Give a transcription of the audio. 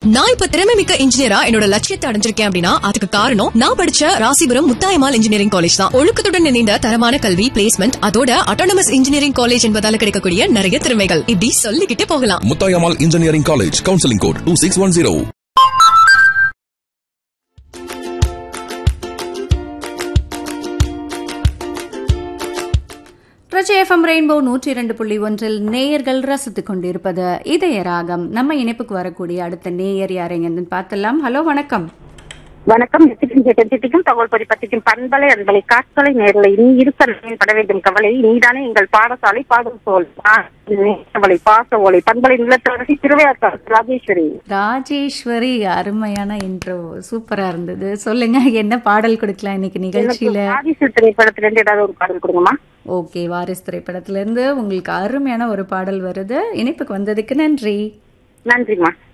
நான் இப்ப திறமை மிக்க இன்ஜினியரா என்னோட லட்சியத்தை அடைஞ்சிருக்கேன் அப்படின்னா அதுக்கு காரணம் நான் படிச்ச ராசிபுரம் முத்தாயமால் இன்ஜினியரிங் காலேஜ் தான் ஒழுக்கத்துடன் இணைந்த தரமான கல்வி பிளேஸ்மெண்ட் அதோட அட்டானமஸ் இன்ஜினியரிங் காலேஜ் என்பதால கிடைக்கக்கூடிய நிறைய திறமைகள் இப்படி சொல்லிக்கிட்டே போகலாம் Muthayammal engineering college counselling code two six one zero ட்ரச் எஃப்எம் ரெயின்போ நூற்றி இரண்டு புள்ளி ஒன்றில் நேயர்கள் ரசித்துக் கொண்டிருப்பது இதய ராகம் நம்ம இணைப்புக்கு வரக்கூடிய அடுத்த நேயர் யாரைங்கன்னு பார்த்தலாம் ஹலோ வணக்கம் வணக்கம் நித்திக்கும் திட்டத்திற்கும் தகவல் பதிப்பத்திற்கும் பண்பலை அன்பலை காட்களை நேரலை நீ இருக்க நான் பட வேண்டும் கவலை நீதானே எங்கள் பாடசாலை பாடும் சோல் கவலை பாச ஓலை பண்பலை நிலத்தரசி திருவையாற்றார் ராஜேஸ்வரி ராஜேஸ்வரி அருமையான இன்ட்ரோ சூப்பரா இருந்தது சொல்லுங்க என்ன பாடல் கொடுக்கலாம் இன்னைக்கு நிகழ்ச்சியில ஆதிசு திரைப்படத்திலிருந்து ஏதாவது ஒரு பாடல் கொடுங்கம்மா ஓகே வாரிஸ் திரைப்படத்துல இருந்து உங்களுக்கு அருமையான ஒரு பாடல் வருது இணைப்புக்கு வந்ததுக்கு நன்றி நன்றிம்மா